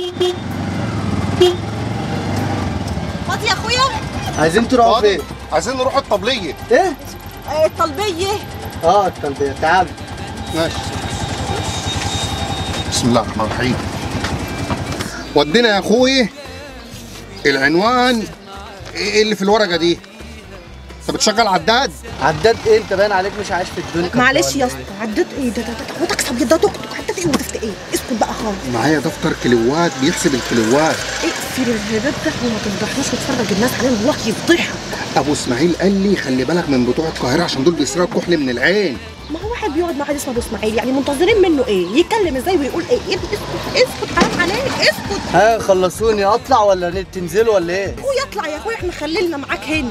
فاضي يا اخويا عايزين تروحوا فاضي فين؟ عايزين نروح الطبليه ايه؟ آه، الطلبيه اه التلبية تعال ماشي بسم الله الرحمن الرحيم ودينا يا اخوي العنوان ايه اللي في الورقه دي انت بتشغل عداد عداد ايه انت باين عليك مش عايش في الدنيا معلش يا اسطى عدت ايه ده ده ده هو تكسب ده دكتور عدت ايه وضفت ايه اسكت بقى خالص معايا دفتر كيلوات بيحسب الكيلوات اقفل الهباب ده وما تفضحناش وتفرج الناس علينا والله يفضحها ابو اسماعيل قال لي خلي بالك من بتوع القاهره عشان دول بيسرقوا كحل من العين ما هو واحد بيقعد مع واحد اسمه ابو اسماعيل يعني منتظرين منه ايه يتكلم ازاي ويقول ايه إيه، اسكت اسكت حرام عليك اسكت ها خلصوني اطلع ولا ن- تنزلوا ولا ايه؟ اخويا اطلع يا اخويا احنا خلينا معاك هنا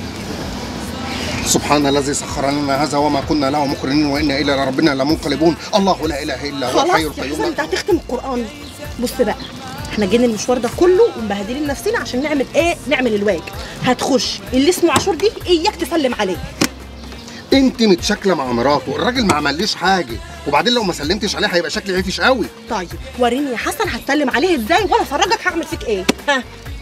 سبحان الذي سخر لنا هذا وما كنا له مقرنين وانا الى ربنا لمنقلبون الله لا اله الا هو خلاص الحي يا القيوم حسن انت هتختم القران بص بقى احنا جينا المشوار ده كله ومبهدلين نفسنا عشان نعمل ايه نعمل الواجب هتخش اللي اسمه عاشور دي اياك تسلم عليه انت متشاكله مع مراته الراجل ما عمليش حاجه وبعدين لو ما سلمتش عليه هيبقى شكلي عفش قوي طيب وريني يا حسن هتسلم عليه ازاي وانا افرجك هعمل فيك ايه ها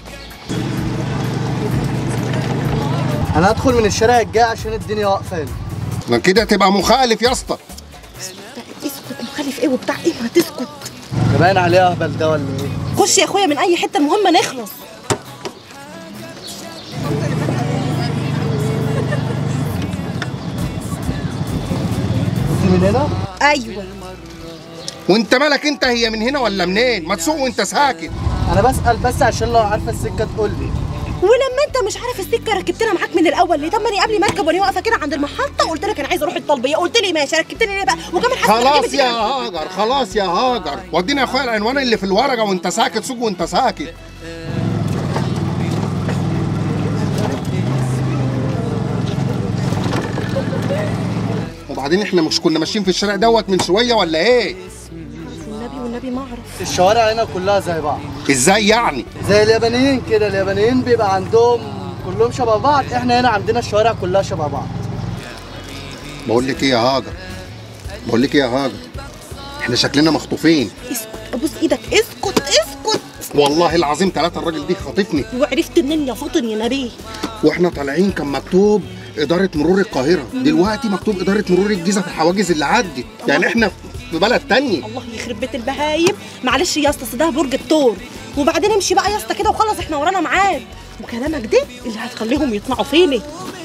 انا هدخل من الشارع الجاي عشان الدنيا واقفه هنا ما كده تبقى مخالف يا اسطى اسكت مخالف ايه وبتاع ايه ما تسكت ده باين عليه اهبل ده ولا ايه؟ خش يا اخويا من اي حته المهم نخلص انت من هنا؟ ايوه وانت مالك انت هي من هنا ولا منين ما تسوق وانت ساكت انا بسال بس عشان لو عارفه السكه تقول لي ولما انت مش عارف السكه ركبتنا معاك من الاول ليه طب ما انا قبل ما اركب وانا واقفه كده عند المحطه قلت لك انا عايزه اروح الطلبيه قلت لي ماشي ركبتني ليه بقى وكمان حاسه خلاص ركبت يا يعني. هاجر خلاص يا هاجر ودينا يا اخويا العنوان اللي في الورقه وانت ساكت سوق وانت ساكت وبعدين احنا مش كنا ماشيين في الشارع دوت من شويه ولا ايه والنبي والنبي ما اعرف الشوارع هنا كلها زي بعض ازاي يعني زي اليابانيين كده اليابانيين بيبقى عندهم كلهم شبه بعض احنا هنا عندنا الشوارع كلها شبه بعض بقول لك ايه يا هاجر بقول لك ايه يا هاجر احنا شكلنا مخطوفين اسكت ابوس ايدك اسكت اسكت والله العظيم ثلاثة الراجل دي خاطفني وعرفت منين يا فاطن يا نبي واحنا طالعين كان مكتوب إدارة مرور القاهرة دلوقتي مكتوب إدارة مرور الجيزة في الحواجز اللي عدت يعني احنا في بلد تانية الله يخرب بيت البهايم معلش يا اسطى أصل ده برج الثور وبعدين امشي بقى يا اسطى كده وخلص احنا ورانا ميعاد وكلامك ده اللي هتخليهم يطمعوا فيني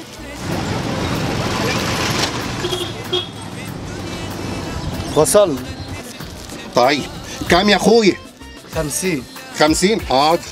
وصلنا طيب كام يا اخويا 50 خمسين حاضر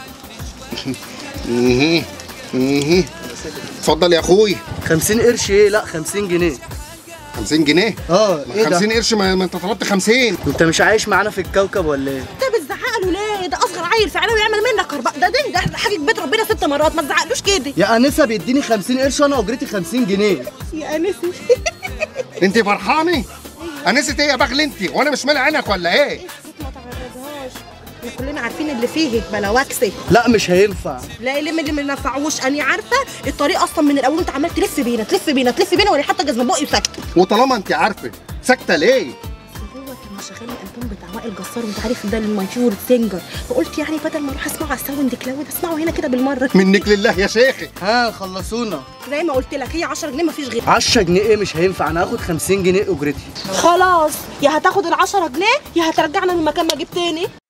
ايه ايه اتفضل يا اخويا 50 قرش ايه لا 50 جنيه 50 جنيه اه ايه 50 ده قرش ما, ما انت طلبت 50 انت مش عايش معانا في الكوكب ولا ايه انت بتزعق له ليه ده اصغر عيل في عينه يعمل منك كرباء ده ده ده حاجه بيت ربنا ست مرات ما تزعقلوش كده يا انسه بيديني 50 قرش وانا اجرتي 50 جنيه يا انسي انت فرحانه انست ايه يا بغل انت وانا مش مالي عينك ولا ايه ما تعرضهاش احنا كلنا عارفين اللي فيه بلا واكسه لا مش هينفع لا اللي اللي ما نفعوش انا عارفه الطريق اصلا من الاول انت عمال تلف بينا تلف بينا تلف بينا وانا حتى جزمه بقي وسكت وطالما انت عارفه ساكته ليه هو كان مشغل الالبوم بتاع وائل جسار وانت عارف ده المشهور سينجر فقلت يعني بدل ما اروح اسمعه على الساوند كلاود اسمعه هنا كده بالمره منك لله يا شيخي ها خلصونا زي ما قلت لك هي 10 جنيه مفيش غير 10 جنيه ايه مش هينفع انا هاخد 50 جنيه اجرتي خلاص يا هتاخد ال 10 جنيه يا هترجعنا من مكان ما جبتني